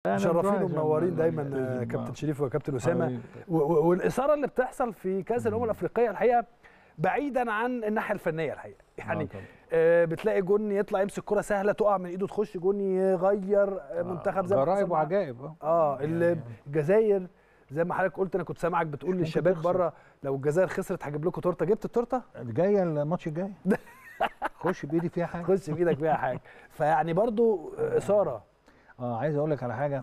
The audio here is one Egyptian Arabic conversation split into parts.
مشرفين ومنورين دايما كابتن شريف وكابتن اسامه والاثاره اللي بتحصل في كاس الامم الافريقيه الحقيقه بعيدا عن الناحيه الفنيه الحقيقه يعني آه بتلاقي جون يطلع يمسك كره سهله تقع من ايده تخش جون يغير منتخب زي ما غرائب وعجائب اه الجزائر زي ما حضرتك قلت انا كنت سامعك بتقول للشباب بره لو الجزائر خسرت هجيب لكم تورته جبت التورته جايه الماتش الجاي خش بايدي فيها حاجه خش بايدك فيها حاجه فيعني برضو اثاره اه عايز اقول لك على حاجه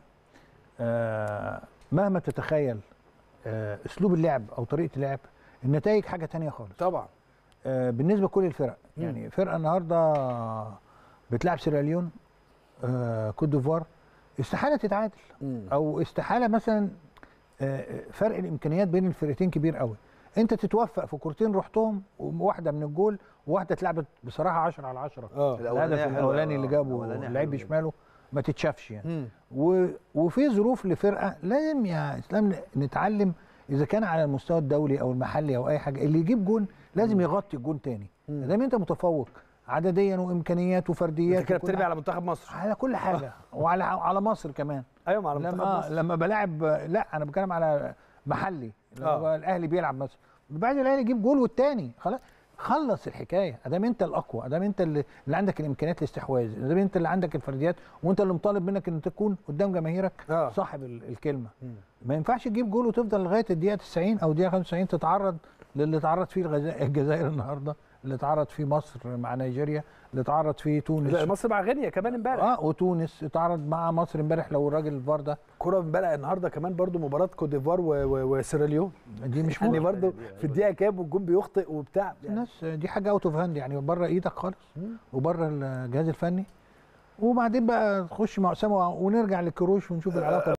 آه مهما تتخيل آه اسلوب اللعب او طريقه اللعب النتائج حاجه تانية خالص طبعا آه بالنسبه لكل الفرق مم. يعني فرقه النهارده بتلعب سيراليون آه كوت ديفوار استحاله تتعادل مم. او استحاله مثلا آه فرق الامكانيات بين الفرقتين كبير قوي انت تتوفق في كورتين رحتهم واحده من الجول وواحده اتلعبت بصراحه 10 على 10 اه الهدف الاولاني اللي جابه اللعيب بشماله ما تتشافش يعني و... وفي ظروف لفرقه لازم يا اسلام نتعلم اذا كان على المستوى الدولي او المحلي او اي حاجه اللي يجيب جون لازم يغطي الجون تاني دام انت متفوق عدديا وامكانيات وفرديات انت كده بترمي على منتخب مصر على كل حاجه وعلى على مصر كمان ايوه على منتخب لما مصر لما بلاعب لا انا بتكلم على محلي لما الاهلي بيلعب مثلا بعد الاهلي يجيب جول والتاني خلاص خلص الحكايه ادام انت الاقوى ادام انت اللي, اللي عندك الامكانيات الاستحواذ ادام انت اللي عندك الفرديات وانت اللي مطالب منك ان تكون قدام جماهيرك آه. صاحب الكلمه مم. ما ينفعش تجيب جول وتفضل لغايه الدقيقه 90 او الدقيقه 95 تتعرض للي اتعرض فيه الجزائر النهارده اللي اتعرض فيه مصر مع نيجيريا اللي اتعرض فيه تونس لا مصر مع غينيا كمان امبارح اه وتونس اتعرض مع مصر امبارح لو الراجل الفار ده كره امبارح النهارده كمان برضو مباراه كوت ديفوار وسيراليون دي مش يعني برضو في الدقيقه كام والجون بيخطئ وبتاع يعني الناس دي حاجه اوت اوف هاند يعني بره ايدك خالص وبره الجهاز الفني وبعدين بقى تخش مع اسامه ونرجع للكروش ونشوف العلاقه